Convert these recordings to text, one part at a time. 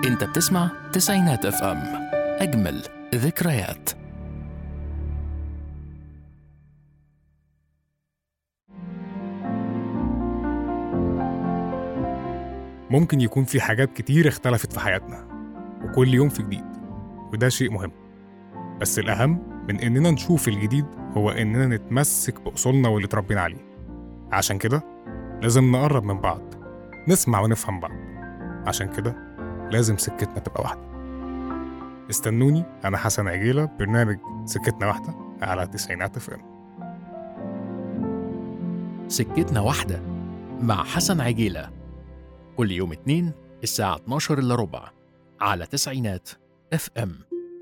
انت بتسمع تسعينات اف ام اجمل ذكريات ممكن يكون في حاجات كتير اختلفت في حياتنا وكل يوم في جديد وده شيء مهم بس الأهم من إننا نشوف الجديد هو إننا نتمسك بأصولنا واللي اتربينا عليه عشان كده لازم نقرب من بعض نسمع ونفهم بعض عشان كده لازم سكتنا تبقى واحدة استنوني أنا حسن عجيلة برنامج سكتنا واحدة على تسعينات اف ام سكتنا واحدة مع حسن عجيلة كل يوم اتنين الساعة 12 إلا ربع على تسعينات اف ام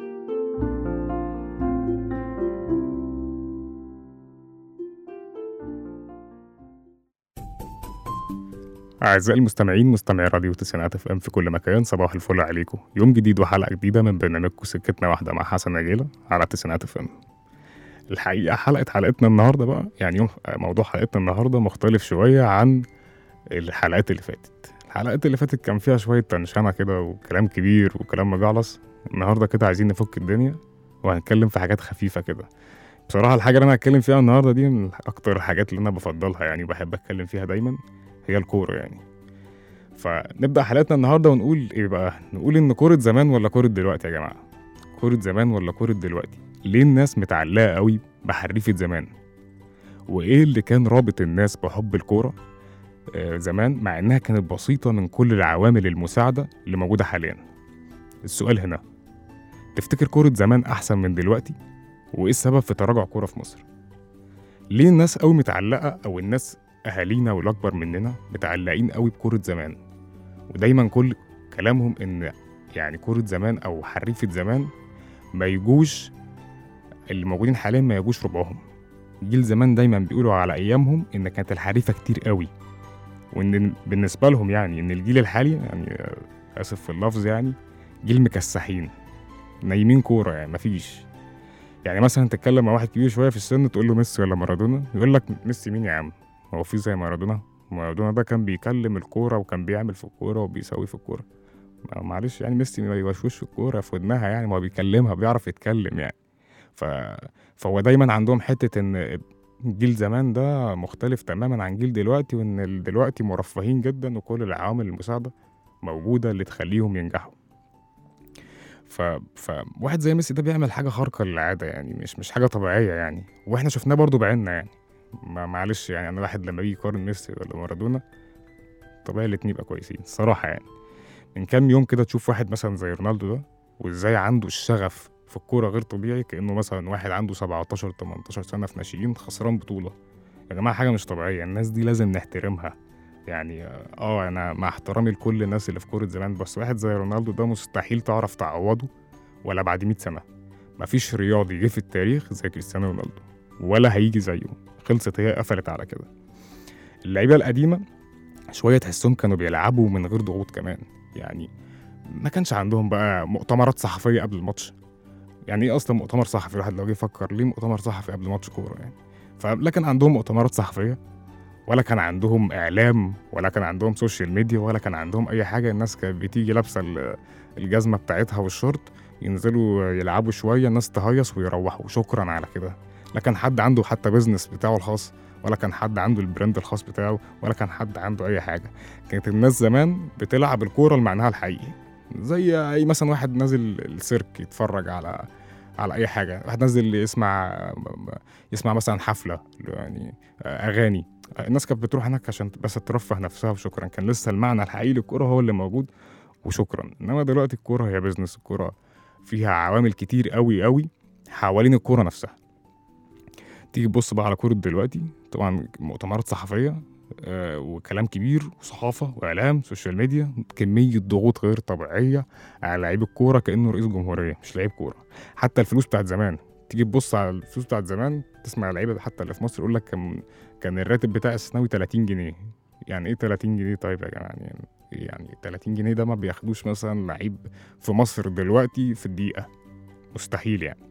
أعزائي المستمعين مستمعي راديو تسعينات اف ام في كل مكان صباح الفل عليكم يوم جديد وحلقة جديدة من برنامجكم سكتنا واحدة مع حسن عجيلة على تسعينات اف ام الحقيقة حلقة حلقتنا النهاردة بقى يعني يوم موضوع حلقتنا النهاردة مختلف شوية عن الحلقات اللي فاتت الحلقات اللي فاتت كان فيها شوية تنشنة كده وكلام كبير وكلام مجعلص النهاردة كده عايزين نفك الدنيا وهنتكلم في حاجات خفيفة كده بصراحة الحاجة اللي أنا هتكلم فيها النهاردة دي من أكتر الحاجات اللي أنا بفضلها يعني وبحب أتكلم فيها دايما هي الكورة يعني فنبدأ حلقتنا النهاردة ونقول إيه بقى نقول إن كورة زمان ولا كورة دلوقتي يا جماعة كورة زمان ولا كورة دلوقتي ليه الناس متعلقة قوي بحريفة زمان وإيه اللي كان رابط الناس بحب الكورة آه، زمان مع إنها كانت بسيطة من كل العوامل المساعدة اللي موجودة حاليا السؤال هنا تفتكر كورة زمان أحسن من دلوقتي؟ وإيه السبب في تراجع كورة في مصر؟ ليه الناس قوي متعلقة أو الناس أهالينا والأكبر مننا متعلقين قوي بكورة زمان ودايما كل كلامهم إن يعني كورة زمان أو حريفة زمان ما يجوش اللي موجودين حاليا ما يجوش ربعهم جيل زمان دايما بيقولوا على أيامهم إن كانت الحريفة كتير قوي وإن بالنسبة لهم يعني إن الجيل الحالي يعني آه، آسف في اللفظ يعني جيل مكسحين نايمين كورة يعني مفيش يعني مثلا تتكلم مع واحد كبير شوية في السن تقول له ميسي ولا مارادونا يقول لك ميسي مين يا عم هو في زي مارادونا مارادونا ده كان بيكلم الكورة وكان بيعمل في الكورة وبيسوي في الكورة ما- معلش يعني ميسي ما بيوشوش في الكورة في ودنها يعني ما هو بيكلمها بيعرف يتكلم يعني ف... فهو دايما عندهم حتة إن جيل زمان ده مختلف تماما عن جيل دلوقتي وإن ال- دلوقتي مرفهين جدا وكل العوامل المساعدة موجودة اللي تخليهم ينجحوا ف... فواحد زي ميسي ده بيعمل حاجة خارقة للعادة يعني مش مش حاجة طبيعية يعني واحنا شفناه برضو بعيننا يعني ما معلش يعني انا واحد لما بيجي يقارن ميسي ولا مارادونا طبيعي الاتنين يبقى كويسين الصراحة يعني من كام يوم كده تشوف واحد مثلا زي رونالدو ده وازاي عنده الشغف في الكورة غير طبيعي كأنه مثلا واحد عنده 17 18 سنة في ناشئين خسران بطولة يا جماعة حاجة مش طبيعية الناس دي لازم نحترمها يعني اه انا مع احترامي لكل الناس اللي في كورة زمان بس واحد زي رونالدو ده مستحيل تعرف تعوضه ولا بعد 100 سنة مفيش رياضي جه في التاريخ زي كريستيانو رونالدو ولا هيجي زيه خلصت هي قفلت على كده اللعيبة القديمة شوية تحسهم كانوا بيلعبوا من غير ضغوط كمان يعني ما كانش عندهم بقى مؤتمرات صحفية قبل الماتش يعني ايه اصلا مؤتمر صحفي الواحد لو جه يفكر ليه مؤتمر صحفي قبل ماتش كورة يعني فلا كان عندهم مؤتمرات صحفية ولا كان عندهم اعلام ولا كان عندهم سوشيال ميديا ولا كان عندهم اي حاجة الناس كانت بتيجي لابسة ال- الجزمة بتاعتها والشورت ينزلوا يلعبوا شوية الناس تهيص ويروحوا شكرا على كده لا كان حد عنده حتى بيزنس بتاعه الخاص ولا كان حد عنده البراند الخاص بتاعه ولا كان حد عنده اي حاجه كانت الناس زمان بتلعب الكوره لمعناها الحقيقي زي اي مثلا واحد نازل السيرك يتفرج على على اي حاجه واحد نازل يسمع يسمع مثلا حفله يعني اغاني الناس كانت بتروح هناك عشان بس ترفه نفسها وشكرا كان لسه المعنى الحقيقي للكوره هو اللي موجود وشكرا انما دلوقتي الكوره هي بيزنس الكوره فيها عوامل كتير قوي قوي حوالين الكوره نفسها تيجي تبص بقى على كورة دلوقتي طبعا مؤتمرات صحفية آه، وكلام كبير وصحافة وإعلام سوشيال ميديا كمية ضغوط غير طبيعية على لعيب الكورة كأنه رئيس جمهورية مش لعيب كورة حتى الفلوس بتاعت زمان تيجي تبص على الفلوس بتاعت زمان تسمع لعيبة حتى اللي في مصر يقول لك كان كان الراتب بتاع السنوي 30 جنيه يعني ايه 30 جنيه طيب يا جماعة يعني يعني 30 جنيه ده ما بياخدوش مثلا لعيب في مصر دلوقتي في الدقيقة مستحيل يعني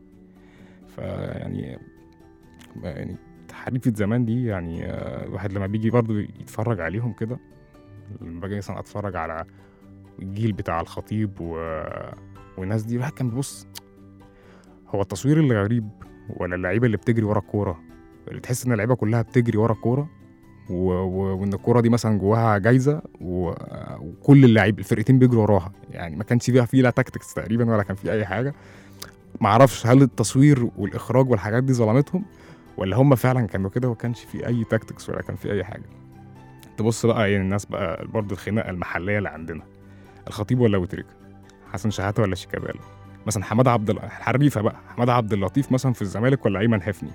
فيعني يعني حريفة زمان دي يعني آه، الواحد لما بيجي برضه يتفرج عليهم كده لما باجي مثلا اتفرج على الجيل بتاع الخطيب و... والناس دي الواحد كان بيبص هو التصوير اللي غريب ولا اللعيبه اللي بتجري ورا الكوره اللي تحس ان اللعيبه كلها بتجري ورا الكوره و... و... وان الكوره دي مثلا جواها جايزه و... وكل اللعيب الفرقتين بيجروا وراها يعني ما كانش فيها فيه لا تاكتكس تقريبا ولا كان في اي حاجه ما اعرفش هل التصوير والاخراج والحاجات دي ظلمتهم ولا هم فعلا كانوا كده وما كانش في اي تاكتكس ولا كان في اي حاجه تبص بقى يعني الناس بقى برضه الخناقه المحليه اللي عندنا الخطيب ولا وتريكا حسن شحاته ولا شيكابالا مثلا حماده عبد ال- الحريفه بقى حماده عبد اللطيف مثلا في الزمالك ولا ايمن حفني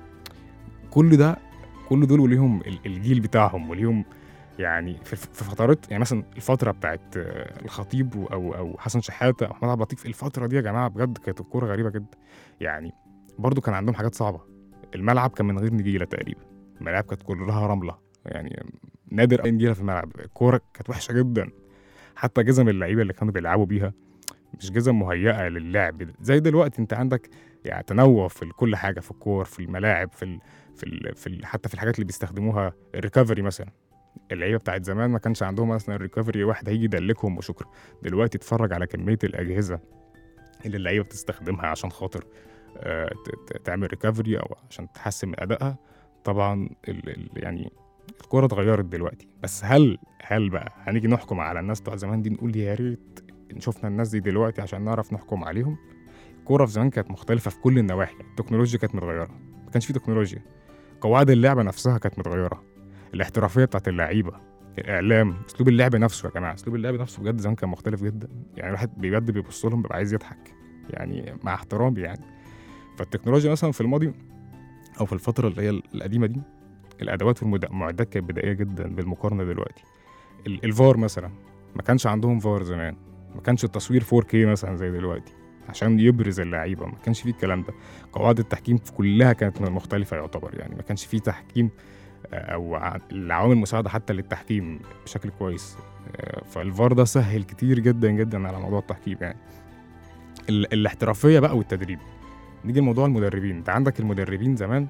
كل ده كل دول وليهم ال- الجيل بتاعهم وليهم يعني في في فترات يعني مثلا الفتره بتاعت آه، الخطيب و- او او حسن شحاته او محمد عبد اللطيف الفتره دي يا جماعه بجد كانت الكوره غريبه جدا يعني برضو كان عندهم حاجات صعبه الملعب كان من غير نجيله تقريبا الملاعب كانت كلها رمله يعني نادر اي نجيله في الملعب الكوره كانت وحشه جدا حتى جزم اللعيبه اللي كانوا بيلعبوا بيها مش جزم مهيئه للعب زي دلوقتي انت عندك يعني تنوع في كل حاجه في الكور في الملاعب في ال في ال في ال حتى في الحاجات اللي بيستخدموها الريكفري مثلا اللعيبه بتاعت زمان ما كانش عندهم مثلا الريكفري واحد هيجي يدلكهم وشكرا دلوقتي اتفرج على كميه الاجهزه اللي اللعيبه بتستخدمها عشان خاطر آه، ت- ت- تعمل ريكفري او عشان تحسن من ادائها طبعا ال ال يعني الكوره اتغيرت دلوقتي بس هل هل بقى هنيجي نحكم على الناس بتوع زمان دي نقول يا ريت شفنا الناس دي دلوقتي عشان نعرف نحكم عليهم الكوره في زمان كانت مختلفه في كل النواحي التكنولوجيا كانت متغيره ما كانش في تكنولوجيا قواعد اللعبه نفسها كانت متغيره الاحترافيه بتاعت اللعيبه الاعلام اسلوب اللعب نفسه يا جماعه اسلوب اللعب نفسه بجد زمان كان مختلف جدا يعني الواحد بجد بيبص لهم بيبقى عايز يضحك يعني مع احترامي يعني فالتكنولوجيا مثلا في الماضي او في الفتره اللي هي القديمه دي الادوات والمعدات كانت بدائيه جدا بالمقارنه دلوقتي ال- الفار مثلا ما كانش عندهم فار زمان ما كانش التصوير 4K مثلا زي دلوقتي عشان يبرز اللعيبه ما كانش فيه الكلام ده قواعد التحكيم كلها كانت من مختلفه يعتبر يعني ما كانش فيه تحكيم آه، او ع- العوامل المساعده حتى للتحكيم بشكل كويس آه، فالفار ده سهل كتير جدا جدا على موضوع التحكيم يعني ال- الاحترافيه بقى والتدريب نيجي لموضوع المدربين انت عندك المدربين زمان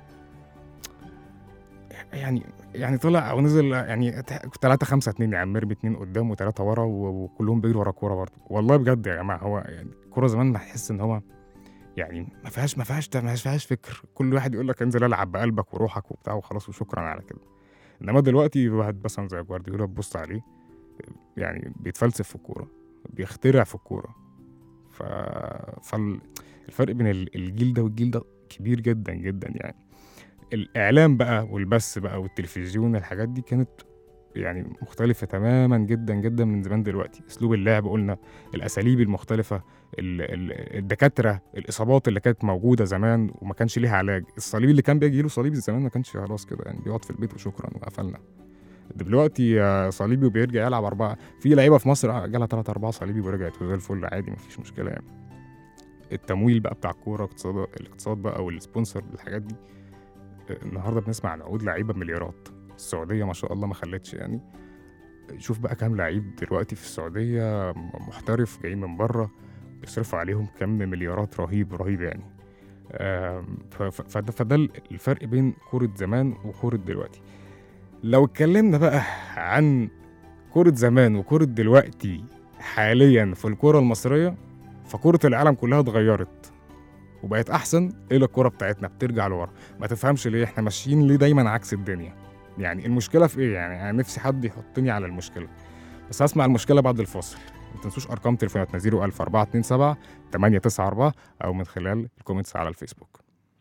يعني يعني طلع او نزل يعني 3 5 2 يعني مرمي اتنين قدام وثلاثه ورا و- وكلهم بيجروا ورا الكوره برضه والله بجد يا جماعه هو يعني الكوره زمان بحس ان هو يعني ما فيهاش ما فيهاش ما فيهاش فكر كل واحد يقول لك انزل العب بقلبك وروحك وبتاع وخلاص وشكرا على كده انما دلوقتي واحد مثلا زي جوارديولا تبص عليه يعني بيتفلسف في الكوره بيخترع في الكوره ف فالفرق بين ال- الجيل ده والجيل ده كبير جدا جدا يعني الاعلام بقى والبث بقى والتلفزيون الحاجات دي كانت يعني مختلفة تماما جدا جدا من زمان دلوقتي اسلوب اللعب قلنا الاساليب المختلفة ال- ال- الدكاترة الاصابات اللي كانت موجودة زمان وما كانش ليها علاج الصليبي اللي كان بيجي له صليبي زمان ما كانش خلاص كده يعني بيقعد في البيت وشكرا وقفلنا دلوقتي آه، صليبي وبيرجع يلعب أربعة في لعيبة في مصر جالها تلات أربعة صليبي ورجعت وزي الفل عادي مفيش مشكلة يعني التمويل بقى بتاع الكورة اقتصاد الاقتصاد بقى والسبونسر والحاجات دي آه، النهارده بنسمع عن عقود لعيبة بمليارات السعودية ما شاء الله ما خلتش يعني شوف بقى كام لعيب دلوقتي في السعودية م- محترف جاي من بره بيصرفوا عليهم كم مليارات رهيب رهيب يعني آم، ف- ف- فده فده الفرق بين كورة زمان وكورة دلوقتي لو اتكلمنا بقى عن كرة زمان وكرة دلوقتي حاليا في الكرة المصرية فكرة العالم كلها اتغيرت وبقت أحسن إلى الكرة بتاعتنا بترجع لورا ما تفهمش ليه إحنا ماشيين ليه دايما عكس الدنيا يعني المشكلة في إيه يعني أنا نفسي حد يحطني على المشكلة بس هسمع المشكلة بعد الفاصل ما تنسوش أرقام تليفوناتنا 01000 427 894 أو من خلال الكومنتس على الفيسبوك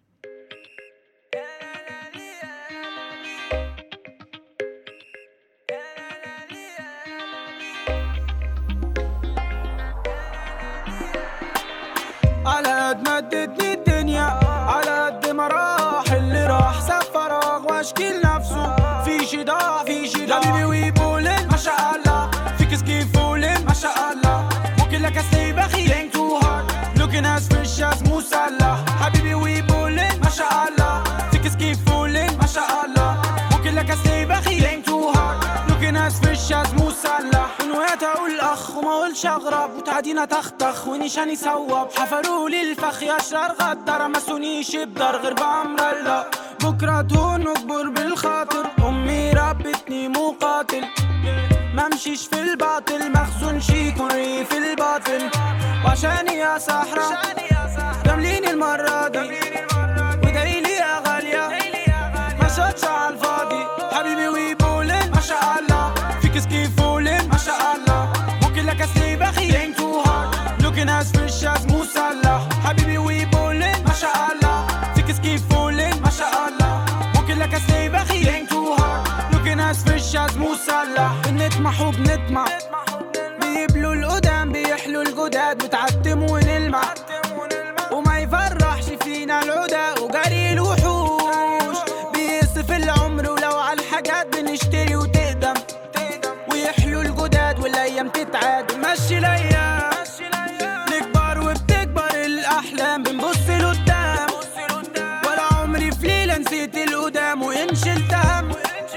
على قد ما ادتني الدنيا على قد ما راح اللي راح ساب فراغ واشكي لنفسه في شي ضاع في شي ضاع حبيبي ويبولن ما شاء الله فيك كيف فولن ما شاء الله ممكن لك اسلي بخي think too hard looking as fresh as مسلح حبيبي ويبولن ما شاء الله فيك كيف فولن ما شاء الله ممكن لك اسلي بخي think too hard looking as fresh as مسلح من وقت اقول اخ وما اقولش اغرب وتعدينا تختخ ونيشاني صوب حفروا لي الفخ يا اشرار غدر مسونيش بدار غير بامر الله بكره تكون اكبر بالخاطر امي ربتني مقاتل ممشيش في الباطل مخزون شيكون في الباطل وعشاني يا صحراء جاملين المرة دي ودايلي يا غالية ما شطش على الفاضي حبيبي ويبولن ما شاء الله فيك سكيف فولن ما شاء الله ممكن لك اسلي بخي ain't too hard looking as fresh as مسلح حبيبي ويبولن ما شاء الله فيك سكيف فولن ما شاء الله ممكن لك اسلي بخي ain't too hard looking as fresh as مسلح بنطمح وبنطمع بيبلوا القدام بيحلوا الجداد بتعتم ونلمع وما يفرحش فينا العدا وجري الوحوش بيصف العمر ولو على الحاجات بنشتري وتقدم ويحلوا الجداد والايام تتعاد ونمشي الايام نكبر وبتكبر الاحلام بنبص لقدام ولا عمري في ليله نسيت القدام وان شلت هم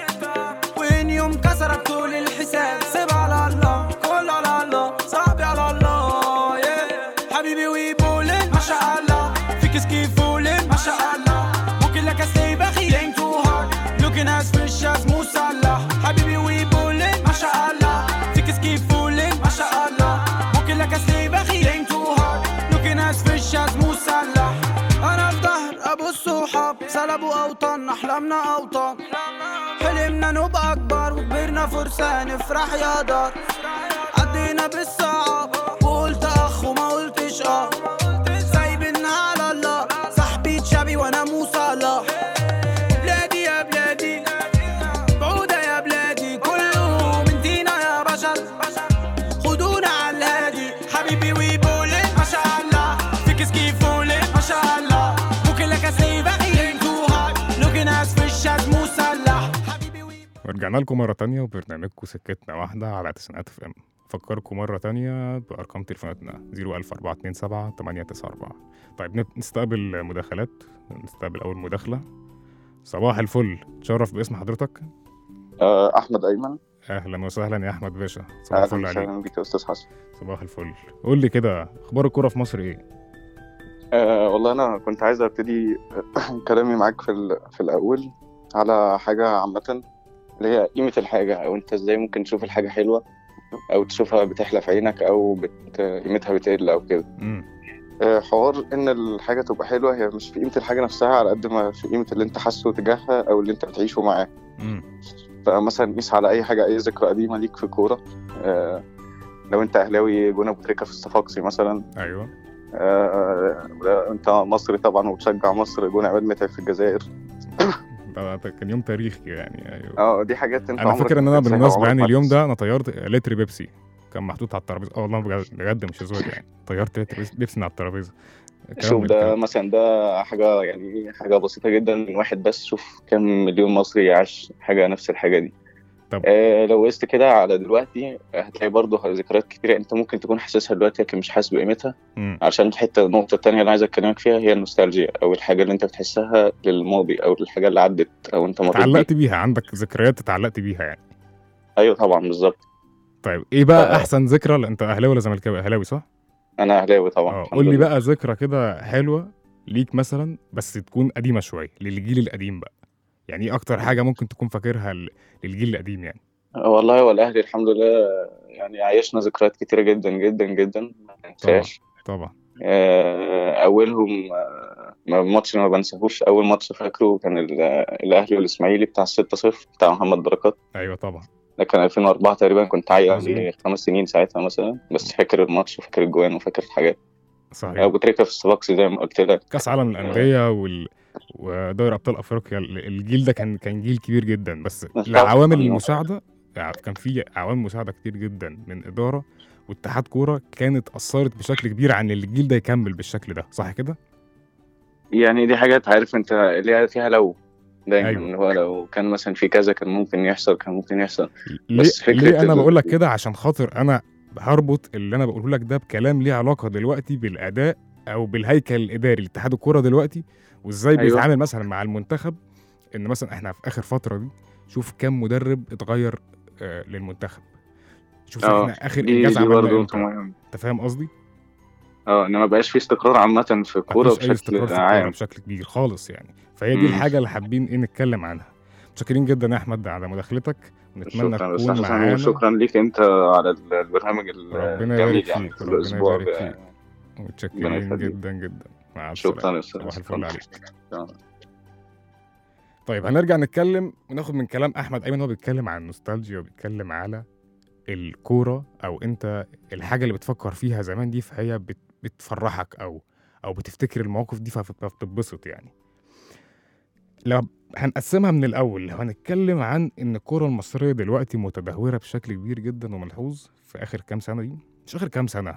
وين يوم كسرت طول الحساب سيب على الله كل على الله صاحبي على الله yeah. حبيبي ويبولن ما شاء الله فيك سكيف فولن ما شاء الله ممكن لك اسلي بخي ain't too hard looking as fresh as مسلح حبيبي ويبولن ما شاء الله فيك سكيف فولن ما شاء الله ممكن لك اسلي بخي ain't too hard looking as fresh as مسلح انا في ظهر ابو الصحاب سلبوا اوطان احلامنا اوطان حلمنا نبقى اكبر وكبرنا فرسان نفرح يا دار عدينا بالصعب وقلت اخ وما قلتش اه سايبنا على الله صاحبي تشابي وانا مو صلاح بلادي يا بلادي بعودة يا بلادي كله من دينا يا بشر خدونا على الهادي حبيبي ويبولي ما شاء الله فيك سكيف فولي ما شاء الله ممكن لك اسلي بقي انتو هارد لوكين اس فيش از مسلح حبيبي ويبولي ورجعنا لكم مرة تانية وبرنامجكم سكتنا واحدة على تسعينات اف ام فكركم مرة تانية بأرقام تليفوناتنا 01427 894 طيب نت- نستقبل مداخلات نستقبل أول مداخلة صباح الفل تشرف باسم حضرتك آه، احمد ايمن أهلا وسهلا يا أحمد باشا صباح اهلا الفل عليك وسهلا بك يا استاذ حسن صباح الفل قول لي كده أخبار الكورة في مصر إيه؟ أه والله انا كنت عايز ابتدي كلامي معاك في ال- في الاول على حاجه عامه اللي هي قيمه الحاجه او انت ازاي ممكن تشوف الحاجه حلوه او تشوفها بتحلى في عينك او بت... قيمتها بتقل او كده امم أه حوار ان الحاجه تبقى حلوه هي مش في قيمه الحاجه نفسها على قد ما في قيمه اللي انت حاسه تجاهها او اللي انت بتعيشه معاه امم فمثلا قيس على اي حاجه اي ذكرى قديمه ليك في كوره أه لو انت اهلاوي جون ابو تريكه في الصفاقسي مثلا أيوه آه، آه، انت مصري طبعا وبتشجع مصر جون عماد متعب في الجزائر ده ده كان يوم تاريخي يعني أيوه اه دي حاجات انت انا عمرك فاكر ان ما انا تنساها بالمناسبه وعمرك يعني ما اليوم تنساها. ده انا طيرت لتر بيبسي كان محطوط على الترابيزه اه والله بجد بجد مش هزار يعني طيرت لتر بيبسي من على الترابيزه شوف كمل ده كمل. مثلا ده حاجة يعني حاجة بسيطة جدا من واحد بس شوف كم مليون مصري عاش حاجة نفس الحاجة دي طب. آه لو قست كده على دلوقتي هتلاقي برضه ذكريات كتيرة انت ممكن تكون حاسسها دلوقتي لكن مش حاسس بقيمتها مم. عشان الحتة النقطة التانية اللي عايز اكلمك فيها هي النوستالجيا او الحاجة اللي انت بتحسها للماضي او الحاجة اللي عدت او انت مريت بيها اتعلقت بيها عندك ذكريات اتعلقت بيها يعني ايوه طبعا بالظبط طيب ايه بقى ف- احسن ذكرى انت اهلاوي ولا زملكاوي اهلاوي صح انا اهلاوي طبعا اه الحمد قول لي لله. بقى ذكرى كده حلوه ليك مثلا بس تكون قديمه شويه للجيل القديم بقى يعني ايه اكتر حاجه ممكن تكون فاكرها ل- للجيل القديم يعني والله والاهلي الحمد لله يعني عايشنا ذكريات كتيرة جدا جدا جدا ما ننساش طبعا آه، اولهم آه، ماتش ما بنساهوش اول ماتش فاكره كان ال- الاهلي والاسماعيلي بتاع 6-0 بتاع محمد بركات ايوه طبعا ده كان 2004 تقريبا كنت عيل مظبوط. عندي خمس سنين ساعتها مثلا بس فاكر الماتش وفاكر الجوان وفاكر الحاجات صحيح ابو تريكه في الصفاقسي زي ما قلت لك كاس عالم الانديه وال... ودوري ابطال افريقيا ال- الجيل ده كان كان جيل كبير جدا بس بالظبط. لعوامل أيوة. المساعده يعني كان في عوامل مساعده كتير جدا من اداره واتحاد كوره كانت اثرت بشكل كبير عن الجيل ده يكمل بالشكل ده صح كده يعني دي حاجات عارف انت اللي هي فيها لو دايما أيوة. اللي هو لو كان مثلا في كذا كان ممكن يحصل كان ممكن يحصل ليه, بس فكرة ليه انا ال- بقول لك كده عشان خاطر انا هربط اللي انا بقوله لك ده بكلام ليه علاقه دلوقتي بالاداء او بالهيكل الاداري لاتحاد الكوره دلوقتي وازاي أيوة. بيتعامل مثلا مع المنتخب ان مثلا احنا في اخر فتره دي شوف كم مدرب اتغير آه للمنتخب شوف اه احنا اخر دي, انجاز دي عملناه برضه امتى مهم انت فاهم قصدي؟ اه ان ما بقاش في استقرار عامه في الكوره مفيش اي بشكل استقرار في الكوره عام بشكل كبير خالص يعني فهي دي مم. الحاجه اللي حابين ايه نتكلم عنها متشكرين جدا يا احمد على مداخلتك ونتمنى شكرا تكون استاذ حسن معانا وشكرا ليك انت على ال- البرنامج ربنا الجميل يبارك يعني فيك، في ربنا الاسبوع يبارك ده. فيك. ربنا متشكرين يخليك. جدا جدا مع السلامه شكرا يا استاذ صباح الفل عليك شكراً. طيب هنرجع نتكلم وناخد من كلام احمد ايمن هو بيتكلم عن النوستالجيا وبيتكلم على الكوره او انت الحاجه اللي بتفكر فيها زمان دي فهي بت بتفرحك او او بتفتكر المواقف دي فبتتبسط يعني لو هنقسمها من الاول لو هنتكلم عن ان الكوره المصريه دلوقتي متدهوره بشكل كبير جدا وملحوظ في اخر كام سنه دي مش اخر كام سنه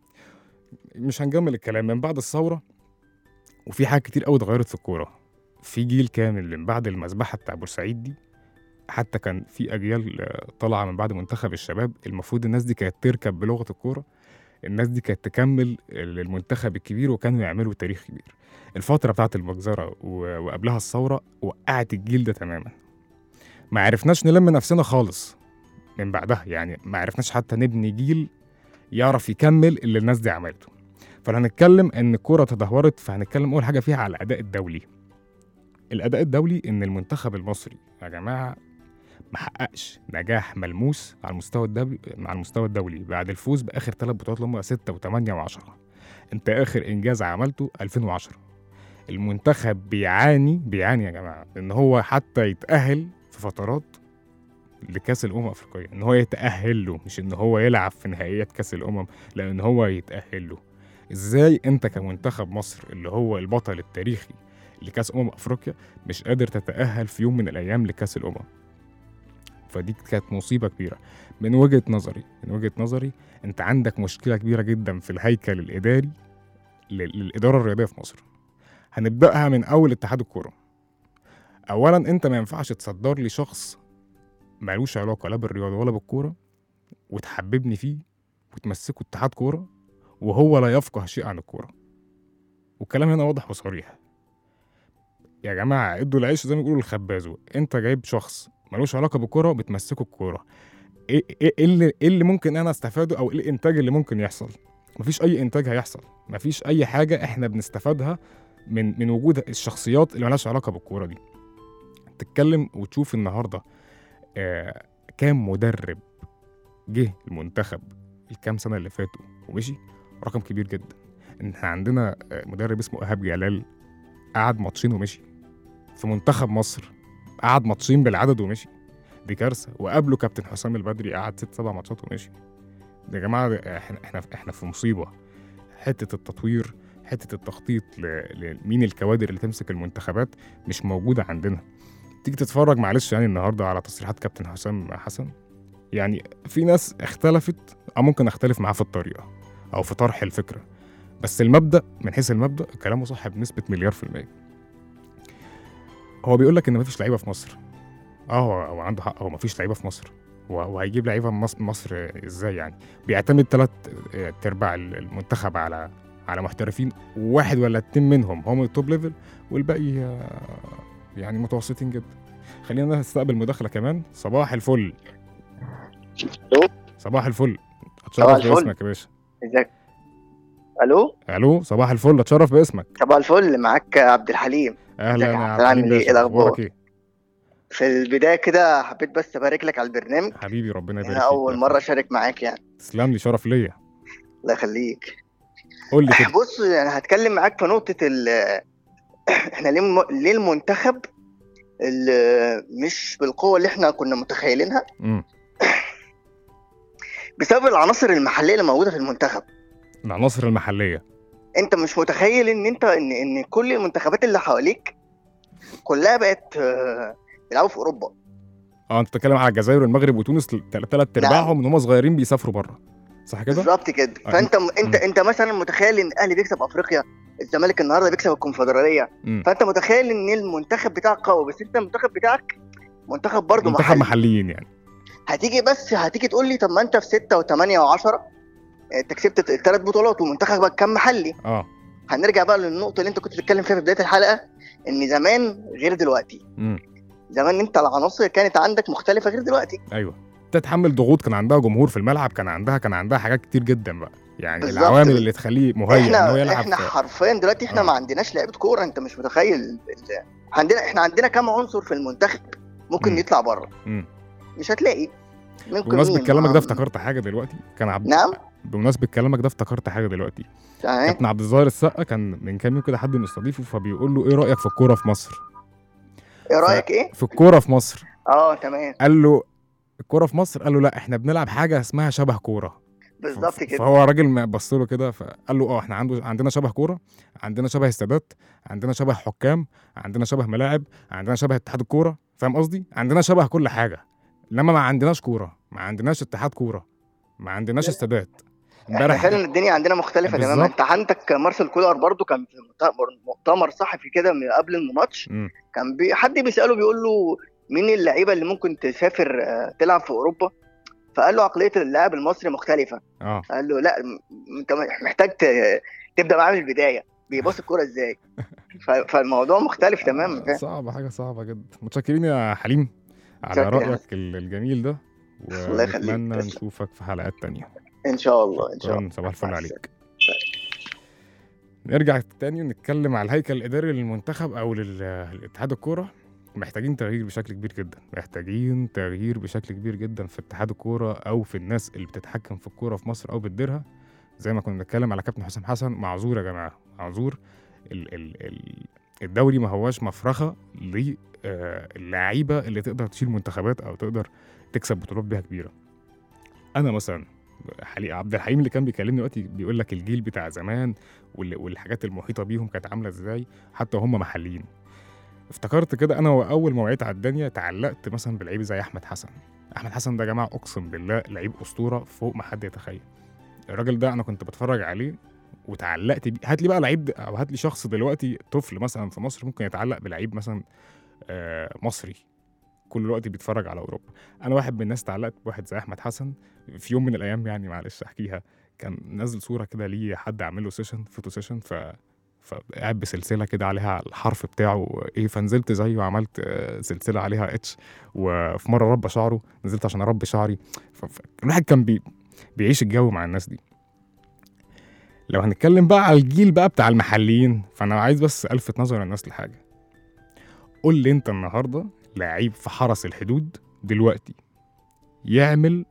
مش هنجمل الكلام من بعد الثوره وفي حاجات كتير قوي اتغيرت في الكوره في جيل كامل من بعد المذبحه بتاع بورسعيد دي حتى كان في اجيال آه، طالعه من بعد منتخب الشباب المفروض الناس دي كانت تركب بلغه الكوره الناس دي كانت تكمل للمنتخب الكبير وكانوا يعملوا تاريخ كبير الفتره بتاعت المجزره و- وقبلها الثوره وقعت الجيل ده تماما ما عرفناش نلم نفسنا خالص من بعدها يعني ما عرفناش حتى نبني جيل يعرف يكمل اللي الناس دي عملته فهنتكلم ان الكوره تدهورت فهنتكلم اول حاجه فيها على الاداء الدولي الاداء الدولي ان المنتخب المصري يا جماعه ما حققش نجاح ملموس على المستوى الدولي على المستوى الدولي بعد الفوز باخر ثلاث بطولات اللي هم 6 و8 و10 انت اخر انجاز عملته 2010 المنتخب بيعاني بيعاني يا جماعه ان هو حتى يتاهل في فترات لكاس الامم الافريقيه ان هو يتاهل له مش ان هو يلعب في نهائيات كاس الامم لا ان هو يتاهل له ازاي انت كمنتخب مصر اللي هو البطل التاريخي لكاس امم افريقيا مش قادر تتاهل في يوم من الايام لكاس الامم فدي كانت مصيبه كبيره من وجهه نظري من وجهه نظري انت عندك مشكله كبيره جدا في الهيكل الاداري لل- للاداره الرياضيه في مصر هنبداها من اول اتحاد الكوره اولا انت ما ينفعش تصدر لي شخص مالوش علاقه لا بالرياضه ولا بالكوره وتحببني فيه وتمسكه اتحاد كوره وهو لا يفقه شيء عن الكوره والكلام هنا واضح وصريح يا جماعه ادوا العيش زي ما بيقولوا الخبازو انت جايب شخص ملوش علاقه بالكوره وبتمسكه الكوره ايه ايه إيه اللي ايه اللي ممكن انا استفاده او ايه الانتاج اللي ممكن يحصل مفيش اي انتاج هيحصل مفيش اي حاجه احنا بنستفادها من من وجود الشخصيات اللي ملهاش علاقه بالكوره دي تتكلم وتشوف النهارده آه كام مدرب جه المنتخب الكام سنه اللي فاتوا ومشي رقم كبير جدا ان احنا عندنا آه، مدرب اسمه ايهاب جلال قعد ماتشين ومشي في منتخب مصر قعد ماتشين بالعدد ومشي دي كارثه وقبله كابتن حسام البدري قعد ست سبع ماتشات ومشي ده يا جماعه ده احنا احنا احنا في مصيبه حته التطوير حته التخطيط ل- لمين الكوادر اللي تمسك المنتخبات مش موجوده عندنا تيجي تتفرج معلش يعني النهارده على تصريحات كابتن حسام حسن يعني في ناس اختلفت او ممكن اختلف معاه في الطريقه او في طرح الفكره بس المبدا من حيث المبدا كلامه صح بنسبه مليار في الميه هو بيقول لك ان مفيش لعيبه في مصر اه هو هو عنده حق هو مفيش لعيبه في مصر و- وهيجيب لعيبه من مصر, مصر ازاي يعني بيعتمد ثلاث ارباع المنتخب على على محترفين واحد ولا اتنين منهم هم التوب ليفل والباقي آه، يعني متوسطين جدا خلينا نستقبل مداخله كمان صباح الفل صباح الفل اتشرف صباح الفل. باسمك يا باشا ازيك الو الو صباح الفل اتشرف باسمك صباح الفل معاك عبد الحليم اهلا ازيك يا يا عبد عبد الحليم عامل ايه؟ باشا ايه الأخبار؟ اخبارك ايه في البدايه كده حبيت بس ابارك لك على البرنامج حبيبي ربنا يبارك انا فيك اول يا مره أخي. اشارك معاك يعني تسلم لي شرف ليا الله يخليك قول لي كده بص انا هتكلم معاك في نقطه ال احنا ليه الم- ليه المنتخب اللي مش بالقوه اللي احنا كنا متخيلينها امم بسبب العناصر المحليه اللي موجوده في المنتخب العناصر المحليه انت مش متخيل ان انت ان ان كل المنتخبات اللي حواليك كلها بقت آه، بيلعبوا في اوروبا اه انت بتتكلم على الجزائر والمغرب وتونس ثلاث ارباعهم ان هم صغيرين بيسافروا بره صح كده؟ بالظبط كده آه، فانت انت مم. انت مثلا متخيل ان الاهلي بيكسب افريقيا الزمالك النهارده بيكسب الكونفدراليه مم. فانت متخيل ان المنتخب بتاعك قوي بس انت المنتخب بتاعك منتخب برضه منتخب محلي محليين يعني هتيجي بس هتيجي تقول لي طب ما انت في 6 و8 و10 انت كسبت الثلاث بطولات ومنتخبك كان محلي اه هنرجع بقى للنقطه اللي انت كنت بتتكلم فيها في بدايه الحلقه ان زمان غير دلوقتي امم زمان انت العناصر كانت عندك مختلفه غير دلوقتي ايوه تتحمل ضغوط كان عندها جمهور في الملعب كان عندها كان عندها حاجات كتير جدا بقى يعني بالظبط. العوامل اللي تخليه مهيئ ان هو احنا يلعب احنا في- حرفيا دلوقتي احنا آه. ما عندناش لعيبه كوره انت مش متخيل ال- عندنا احنا عندنا كام عنصر في المنتخب ممكن مم. يطلع بره مم. مش هتلاقي ممكن بمناسبه مين؟ كلامك ما- ده افتكرت حاجه دلوقتي كان عبد نعم بمناسبه كلامك ده افتكرت حاجه دلوقتي تمام كابتن عبد الظاهر السقا كان من كام يوم كده حد مستضيفه فبيقول له ايه رايك في الكوره في مصر ايه رايك ايه في الكوره في مصر اه تمام قال له الكوره في مصر قال له لا احنا بنلعب حاجه اسمها شبه كوره بالظبط ف- كده فهو راجل ما بص له كده فقال له اه احنا عنده عندنا شبه كوره عندنا شبه استادات عندنا شبه حكام عندنا شبه ملاعب عندنا شبه اتحاد الكوره فاهم قصدي عندنا شبه كل حاجه انما ما عندناش كوره ما عندناش اتحاد كوره ما عندناش استادات احنا فعلا الدنيا عندنا مختلفه تماما بالظبط. انت عندك مارسيل كولر برضو كان في مؤتمر- مؤتمر صحفي كده من قبل الماتش مم. كان بي حد بيساله بيقول له مين اللعيبه اللي ممكن تسافر آه، تلعب في اوروبا فقال له عقليه اللاعب المصري مختلفه اه قال له لا م- انت محتاج ت- تبدا معاه من البدايه بيبص الكوره ازاي ف- فالموضوع مختلف تماما فاهم صعبه حاجه صعبه جدا متشكرين يا حليم على شكرا. رايك ال- الجميل ده الله يخليك. ونتمنى تسلم. نشوفك في حلقات تانية ان شاء الله ان شاء شكراً، الله صباح الفل مع عليك نرجع تاني ونتكلم على الهيكل الاداري للمنتخب او لل- لاتحاد الكوره محتاجين تغيير بشكل كبير جدا محتاجين تغيير بشكل كبير جدا في اتحاد الكوره او في الناس اللي بتتحكم في الكوره في مصر او بتديرها زي ما كنا بنتكلم على كابتن حسام حسن معذور يا جماعه معذور ال ال ال الدوري ما هواش مفرخه للعيبه اللي تقدر تشيل منتخبات او تقدر تكسب بطولات بيها كبيره انا مثلا حلي عبد الحليم اللي كان بيكلمني دلوقتي بيقول لك الجيل بتاع زمان وال- والحاجات المحيطه بيهم كانت عامله ازاي حتى هم محليين افتكرت كده انا واول ما وعيت على الدنيا تعلقت مثلا بلعيب زي احمد حسن احمد حسن ده يا جماعه اقسم بالله لعيب اسطوره فوق ما حد يتخيل الراجل ده انا كنت بتفرج عليه وتعلقت بيه هات لي بقى لعيب د- او هات لي شخص دلوقتي طفل مثلا في مصر ممكن يتعلق بلعيب مثلا آه مصري كل الوقت بيتفرج على اوروبا انا واحد من الناس تعلقت بواحد زي احمد حسن في يوم من الايام يعني معلش احكيها كان نازل صوره كده ليه حد عامل له سيشن فوتو سيشن ف فقاعد بسلسله كده عليها الحرف بتاعه ايه فنزلت زيه وعملت آه، سلسله عليها اتش وفي مره ربى شعره نزلت عشان اربي شعري ف- ف- الواحد كان بي بيعيش الجو مع الناس دي لو هنتكلم بقى على الجيل بقى بتاع المحليين فانا عايز بس الفت نظر الناس لحاجه قول لي انت النهارده لعيب في حرس الحدود دلوقتي يعمل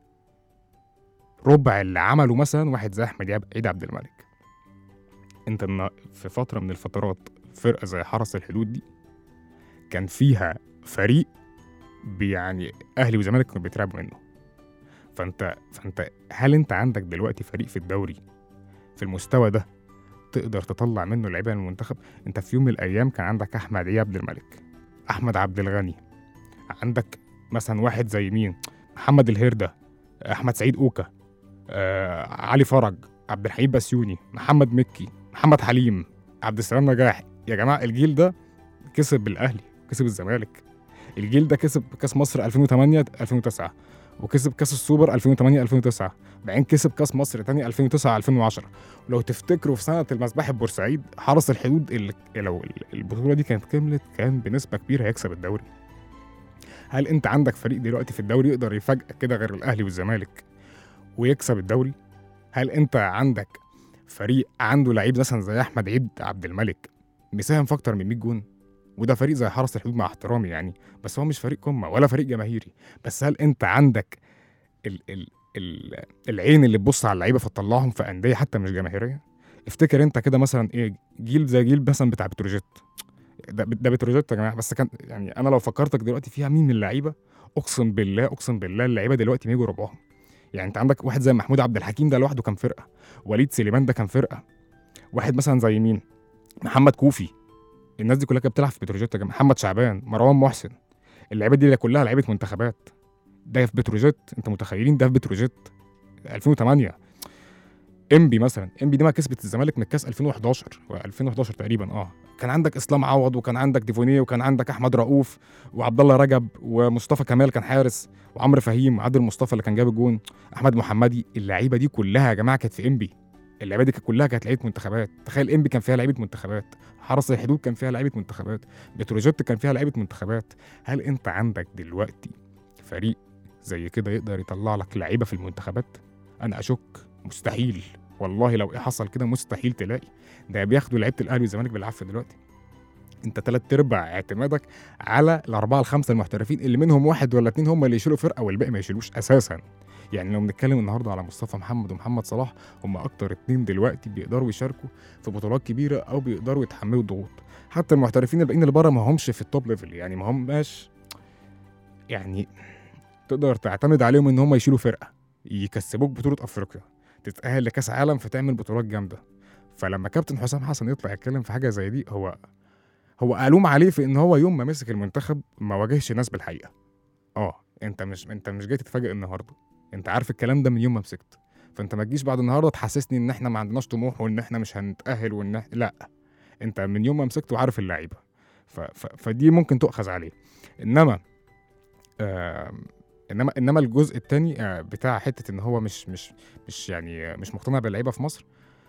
ربع اللي عمله مثلا واحد زي احمد عب- عيد عبد الملك انت النا- في فتره من الفترات فرقه زي حرس الحدود دي كان فيها فريق بي- يعني اهلي وزمالك كانوا بيترعبوا منه فانت فانت هل انت عندك دلوقتي فريق في الدوري في المستوى ده تقدر تطلع منه لعيبه من المنتخب انت في يوم من الايام كان عندك احمد عيد عبد الملك احمد عبد الغني عندك مثلا واحد زي مين محمد الهرده احمد سعيد اوكا آه علي فرج عبد الحليم بسيوني محمد مكي محمد حليم عبد السلام نجاح يا جماعه الجيل ده كسب الاهلي كسب الزمالك الجيل ده كسب كاس مصر 2008 2009 وكسب كاس السوبر 2008 2009 بعدين كسب كاس مصر تاني 2009 2010 ولو تفتكروا في سنه المسبح بورسعيد حرس الحدود اللي لو البطوله دي كانت كملت كان بنسبه كبيره هيكسب الدوري هل انت عندك فريق دلوقتي في الدوري يقدر يفاجئك كده غير الاهلي والزمالك ويكسب الدوري هل انت عندك فريق عنده لعيب مثلا زي احمد عيد عبد الملك مساهم في اكتر من 100 جون وده فريق زي حرس الحدود مع احترامي يعني بس هو مش فريق قمه ولا فريق جماهيري بس هل انت عندك ال ال ال العين اللي تبص على اللعيبه فتطلعهم في انديه حتى مش جماهيريه افتكر انت كده مثلا ايه جيل زي جيل مثلا بتاع بتروجيت ده ده بتروجيت يا جماعه بس كان يعني انا لو فكرتك دلوقتي فيها مين من اللعيبه اقسم بالله اقسم بالله اللعيبه دلوقتي ما يجوا ربعهم يعني انت عندك واحد زي محمود عبد الحكيم ده لوحده كان فرقه وليد سليمان ده كان فرقه واحد مثلا زي مين محمد كوفي الناس دي كلها كانت بتلعب في بتروجيت يا جماعه محمد شعبان مروان محسن اللعيبه دي كلها لعيبه منتخبات ده في بتروجيت انت متخيلين ده في بتروجيت 2008 انبي مثلا انبي دي ما كسبت الزمالك من الكاس 2011 و 2011 تقريبا اه كان عندك اسلام عوض وكان عندك ديفونيه وكان عندك احمد رؤوف وعبد الله رجب ومصطفى كمال كان حارس وعمرو فهيم وعادل مصطفى اللي كان جاب الجون احمد محمدي اللعيبه دي كلها يا جماعه كانت في انبي اللعيبه دي كانت كلها كانت لعيبه منتخبات تخيل انبي كان فيها لعيبه منتخبات حرس الحدود كان فيها لعيبه منتخبات بتروجيت كان فيها لعيبه منتخبات هل انت عندك دلوقتي فريق زي كده يقدر يطلع لك لعيبه في المنتخبات انا اشك مستحيل والله لو ايه حصل كده مستحيل تلاقي ده بياخدوا لعيبه الاهلي والزمالك بالعافيه دلوقتي انت تلات ارباع اعتمادك على الاربعه الخمسه المحترفين اللي منهم واحد ولا اتنين هم اللي يشيلوا فرقه والباقي ما يشيلوش اساسا يعني لو بنتكلم النهارده على مصطفى محمد ومحمد صلاح هم اكتر اتنين دلوقتي بيقدروا يشاركوا في بطولات كبيره او بيقدروا يتحملوا الضغوط حتى المحترفين الباقيين اللي بره ما همش في التوب ليفل يعني ما هماش يعني تقدر تعتمد عليهم ان هم يشيلوا فرقه يكسبوك بطوله افريقيا تتاهل لكاس عالم فتعمل بطولات جامده فلما كابتن حسام حسن يطلع يتكلم في حاجه زي دي هو هو الوم عليه في ان هو يوم ما مسك المنتخب ما واجهش الناس بالحقيقه اه انت مش انت مش جاي تتفاجئ النهارده انت عارف الكلام ده من يوم ما مسكت فانت ما تجيش بعد النهارده تحسسني ان احنا ما عندناش طموح وان احنا مش هنتاهل وان إح- لا انت من يوم ما مسكت وعارف اللعيبه ف... ف... فدي ممكن تؤخذ عليه انما آم، انما انما الجزء الثاني بتاع حته ان هو مش مش مش يعني آه، مش مقتنع باللعيبه في مصر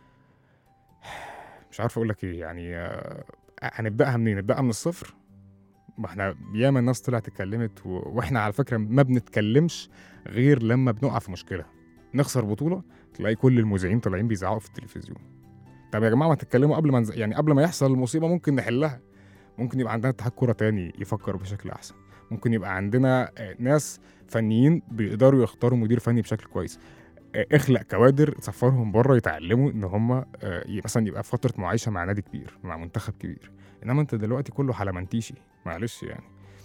مش عارف اقول لك ايه يعني آه، هنبداها منين نبداها من الصفر ما احنا ياما الناس طلعت اتكلمت و... واحنا على فكره ما بنتكلمش غير لما بنقع في مشكله نخسر بطوله تلاقي كل المذيعين طالعين بيزعقوا في التلفزيون طب يا جماعه ما تتكلموا قبل ما نز... يعني قبل ما يحصل المصيبه ممكن نحلها ممكن يبقى عندنا اتحاد كوره تاني يفكر بشكل احسن ممكن يبقى عندنا آه، ناس فنيين بيقدروا يختاروا مدير فني بشكل كويس آه، اخلق كوادر تسفرهم بره يتعلموا ان هم آه، ي- مثلا يبقى في فتره معايشه مع نادي كبير مع منتخب كبير انما انت دلوقتي كله حلمنتيشي معلش يعني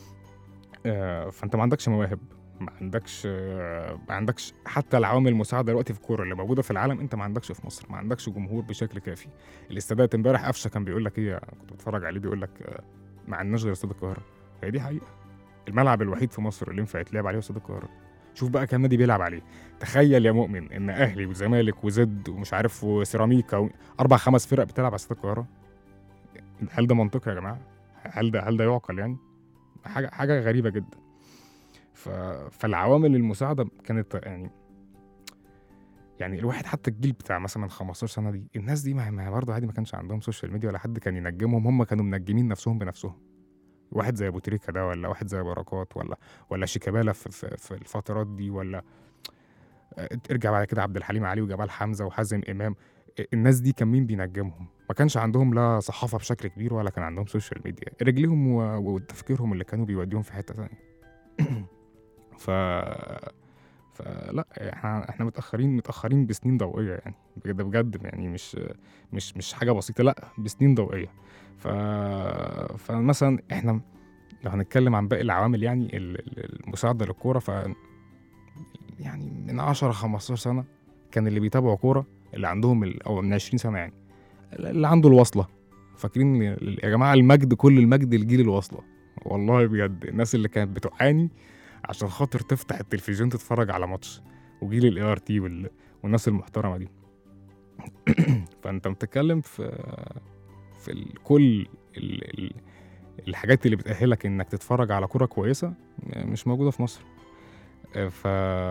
آه، فانت ما عندكش مواهب ما عندكش آه، ما عندكش حتى العوامل المساعده دلوقتي في الكوره اللي موجوده في العالم انت ما عندكش في مصر ما عندكش جمهور بشكل كافي الاستادات امبارح قفشه كان بيقول لك ايه كنت بتفرج عليه بيقول لك آه، ما عندناش غير استاد القاهره هي دي حقيقه الملعب الوحيد في مصر اللي ينفع يتلعب عليه هو استاد القاهره شوف بقى كام نادي بيلعب عليه تخيل يا مؤمن ان اهلي وزمالك وزد ومش عارف وسيراميكا و... اربع خمس فرق بتلعب على استاد القاهره هل ده منطقي يا جماعه هل ده هل ده يعقل يعني حاجه حاجه غريبه جدا ف... فالعوامل المساعده كانت يعني يعني الواحد حتى الجيل بتاع مثلا 15 سنه دي الناس دي ما ما برضه عادي ما كانش عندهم سوشيال ميديا ولا حد كان ينجمهم هم كانوا منجمين نفسهم بنفسهم واحد زي ابو تريكه ده ولا واحد زي بركات ولا ولا شيكابالا في, في, في الفترات دي ولا آه، ارجع بعد كده عبد الحليم علي وجمال حمزه وحازم امام آه، الناس دي كان مين بينجمهم ما كانش عندهم لا صحافه بشكل كبير ولا كان عندهم سوشيال ميديا رجليهم و- وتفكيرهم اللي كانوا بيوديهم في حته ثانيه ف فلا احنا احنا متاخرين متاخرين بسنين ضوئيه يعني بجد بجد يعني مش مش مش حاجه بسيطه لا بسنين ضوئيه ف فمثلا احنا لو هنتكلم عن باقي العوامل يعني ال- ال- المساعده للكوره ف يعني من 10 15 سنه كان اللي بيتابعوا كوره اللي عندهم ال... او من 20 سنه يعني اللي عنده الوصله فاكرين ال- يا جماعه المجد كل المجد لجيل الوصله والله بجد الناس اللي كانت بتعاني عشان خاطر تفتح التلفزيون تتفرج على ماتش وجيل الاي ار تي والناس المحترمه دي فانت بتتكلم في في ال- كل ال... ال... الحاجات اللي بتأهلك انك تتفرج على كرة كويسة مش موجودة في مصر آه، ف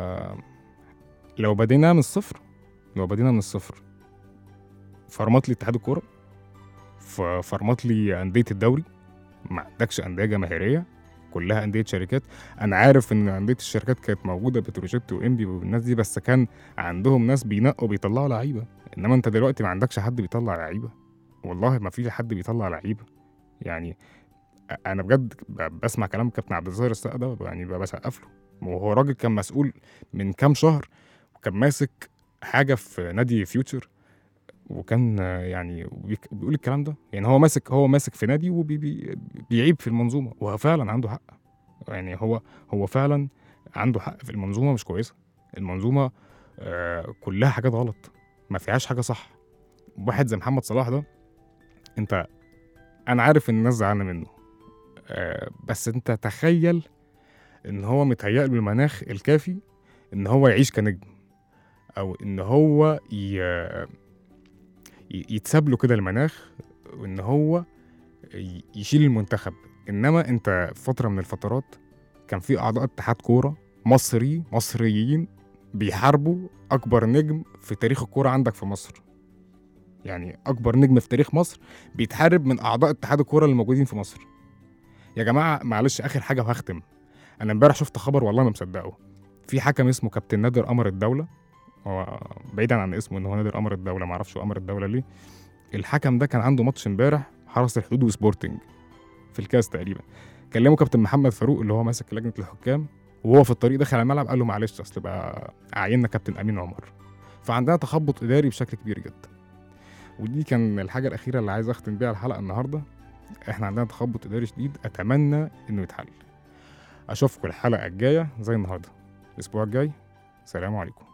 لو بدينا من الصفر لو بدينا من الصفر فرمت لي اتحاد الكورة ف- فرمت لي أندية الدوري ما عندكش أندية جماهيرية كلها أندية شركات أنا عارف إن أندية الشركات كانت موجودة بتروجيت وإنبي والناس دي بس كان عندهم ناس بينقوا بيطلعوا لعيبة إنما أنت دلوقتي ما عندكش حد بيطلع لعيبة والله ما في حد بيطلع لعيبة يعني انا بجد ب- بسمع كلام كابتن عبد الظاهر السقا ده يعني ببقى بسقف له وهو راجل كان مسؤول من كام شهر وكان ماسك حاجه في نادي فيوتشر وكان آه، يعني بيك- بيقول الكلام ده يعني هو ماسك هو ماسك في نادي وبيعيب في المنظومه وهو فعلا عنده حق يعني هو هو فعلا عنده حق في المنظومه مش كويسه المنظومه آه، كلها حاجات غلط ما فيهاش حاجه صح واحد زي محمد صلاح ده انت انا عارف ان الناس زعلانه منه آه، بس انت تخيل ان هو متهيأ له المناخ الكافي ان هو يعيش كنجم او ان هو ي... ي- يتساب له كده المناخ وان هو ي- يشيل المنتخب انما انت في فتره من الفترات كان في اعضاء اتحاد كوره مصري مصريين بيحاربوا اكبر نجم في تاريخ الكوره عندك في مصر يعني اكبر نجم في تاريخ مصر بيتحارب من اعضاء اتحاد الكوره اللي موجودين في مصر يا جماعه معلش اخر حاجه وهختم انا امبارح شفت خبر والله ما مصدقه في حكم اسمه كابتن نادر قمر الدوله هو بعيدا عن اسمه ان هو نادر قمر الدوله ما اعرفش هو قمر الدوله ليه الحكم ده كان عنده ماتش امبارح حرس الحدود وسبورتنج في الكاس تقريبا كلموا كابتن محمد فاروق اللي هو ماسك لجنه الحكام وهو في الطريق داخل على الملعب قال له معلش اصل بقى عيننا كابتن امين عمر فعندنا تخبط اداري بشكل كبير جدا ودي كان الحاجه الاخيره اللي عايز اختم بيها الحلقه النهارده احنا عندنا تخبط اداري شديد اتمنى انه يتحل اشوفكم الحلقه الجايه زي النهارده الاسبوع الجاي سلام عليكم